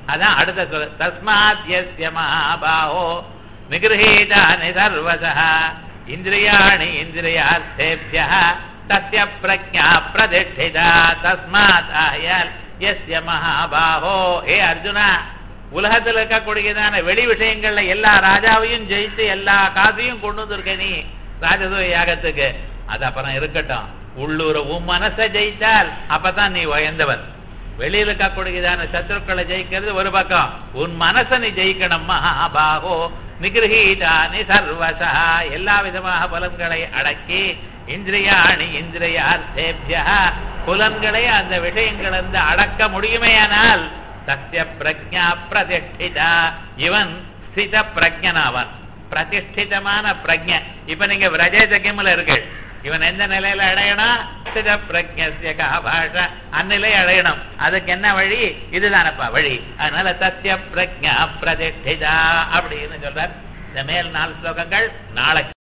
அதான் அடுத்த சொல்ல தஸ்மாத் யஸ்ய மகாபாஹோ நிகிரகீதானி சர்வசா இந்திரியாணி இந்திரியார்த்தேபிய தஸ்ய பிரஜா பிரதிஷ்டிதா தஸ்மாத் ஆயால் எஸ்ய மகாபாஹோ ஏ அர்ஜுனா உலகத்துல இருக்கக்கூடியதான வெளி விஷயங்கள்ல எல்லா ராஜாவையும் ஜெயித்து எல்லா காசையும் கொண்டு வந்திருக்க நீ ராஜசூய யாகத்துக்கு அது அப்புறம் இருக்கட்டும் உள்ளூர உன் மனசை ஜெயித்தால் அப்பதான் நீ உயர்ந்தவன் வெளியில இருக்கக்கூடியதான சத்ருக்களை ஜெயிக்கிறது ஒரு பக்கம் உன் மனசை நீ ஜெயிக்கணும் மகாபாகோ நிகிரகீதானி சர்வசா எல்லா விதமாக புலன்களை அடக்கி இந்திரியாணி இந்திரியார்த்தேபிய புலன்களை அந்த விஷயங்கள் வந்து அடக்க முடியுமேயானால் சத்திய பிரஜா பிரதிஷ்டிதா இவன் ஸ்தித பிரஜனாவன் பிரதிஷ்டிதமான பிரஜ இப்ப நீங்க விரஜேஜகிம்ல இருக்கு இவன் எந்த நிலையில அடையணும் ஸ்தித பிரஜ்ய பாஷ அந்நிலை அடையணும் அதுக்கு என்ன வழி இதுதானப்பா வழி அதனால சத்திய பிரஜா பிரதிஷ்டிதா அப்படின்னு சொல்றார் இந்த மேல் நாலு ஸ்லோகங்கள் நாளைக்கு